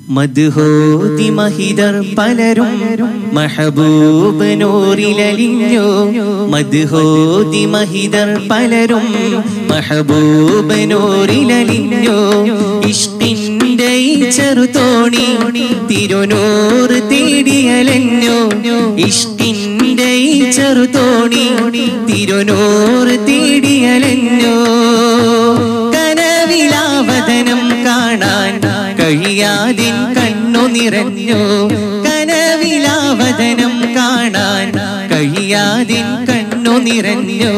മധുഹോതി മഹിതർ പലരും മഹബൂബ് നൂറിലലിഞ്ഞു മധുഹോതി മഹിതർ പലരും മഹബൂബ് നൂറിലലിഞ്ഞു ഇഷ്ടിന്റെ ഈ ചെറുതോണി തിരുനൂറ് തേടിയലഞ്ഞു ഇഷ്ടിന്റെ ഈ ചെറുതോണി തിരുനൂറ് തേടിയലഞ്ഞു കനവിലാവതനം കാണാൻ കഴിയാതിൻ കണ്ണു നിറഞ്ഞു കനവിലാവതനം കാണാൻ കഴിയാതിൻ കണ്ണു നിറഞ്ഞു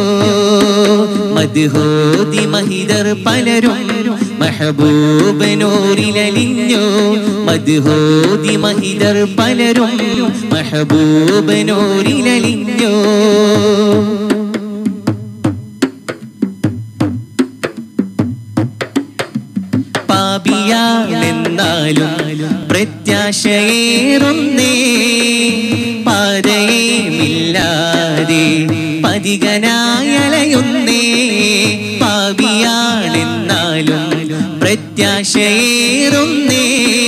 മധുഹോതി മഹിതർ പലരും മഹബൂബ് നൂറിലലിഞ്ഞു മധുഹോതി മഹിതർ പലരും മഹബൂബ് നൂറിലലിഞ്ഞു പാപിയാണെന്നാലും പ്രത്യാശയേറുന്നേ പാതയേമില്ലാതെ പതികനായലയുന്നേ പാപിയാണെന്നാലും പ്രത്യാശയേറുന്നേ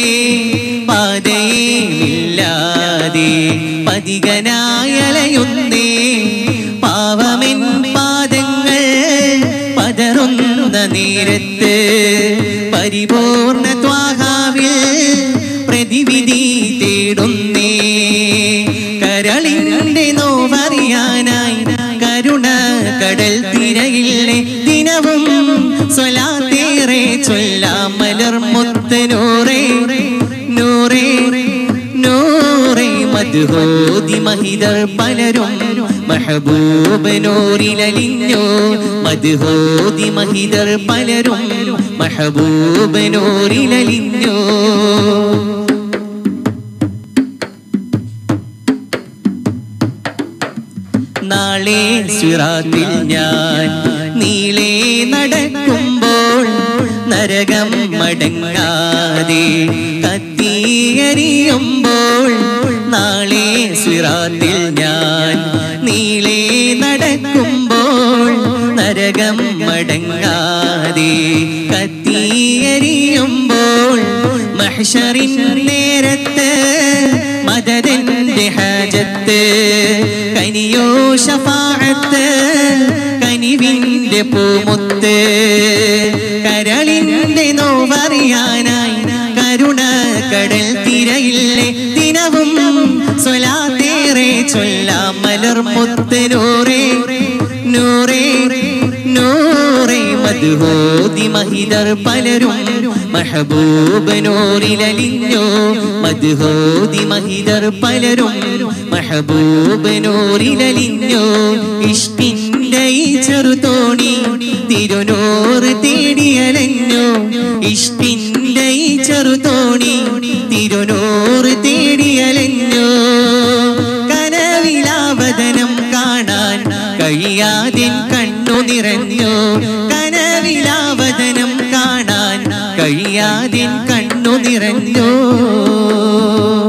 പാതയേമില്ലാതെ പതികനായലയുന്നേ പാവമെൻ പാദങ്ങൾ പതറുന്ന നേരത്ത് പരിപൂർണ ത്വാഹാവിൽ പ്രതിവിധി തേടുന്നേ കരളിന്റെ നോവറിയാനായി കരുണ കടൽ തിരയില്ലേ ദിനവും സ്വലാത്തേറെ ചൊല്ലാം മലർ മുത്ത് നൂറേ നൂറേ നൂറേ മധുഹോതി മഹിതർ പലരും മഹബൂബ് നൂറിലലിഞ്ഞു മധുഹോതി മഹിതർ പലരും മഹബൂബ് നൂറിലലിഞ്ഞു നാളെ സിറാത്തിൽ ഞാൻ നീളെ നടക്കുമ്പോൾ നരകം മടങ്ങാതെ കത്തിയരിയുമ്പോൾ നാളെ സിറാത്തിൽ ഞാൻ നീളെ നടക്കുമ്പോൾ നരകം മടങ്ങാതെ കത്തിയരിയുമ്പോൾ മഹ്ഷറിൻ നേരത്ത് മദദിന്റെ ഹാജത്ത് കനിയോ ഷഫാഅത്ത് കനിവിന്റെ പൂമുത്ത് കരളിന്റെ നോവറിയാനായി കരുണ കടൽ തിരയില്ലേ ദിനവും സ്വലാത്തേറെ ചൊല്ലാം മലർ മുത്ത് നൂറേ നൂറേ നൂറേ മധുഹോതി മഹിതർ പലരും മഹബൂബ് നൂറിലലിഞ്ഞു മധുഹോതി മഹിതർ പലരും മഹബൂബ് നൂറിലലിഞ്ഞു ഇഷ്ടിന്റെ ഈ ചെറുതോണി തിരുനൂറ് തേടിയലഞ്ഞു ഇഷ്ടിന്റെ ഈ ചെറുതോണി തിരുനൂറ് തേടിയലഞ്ഞു കനവിലാവതനം കാണാൻ കഴിയാതിൻ കണ്ണു നിറഞ്ഞു കനവിലാവതനം കാണാൻ കഴിയാതിൻ കണ്ണു നിറഞ്ഞു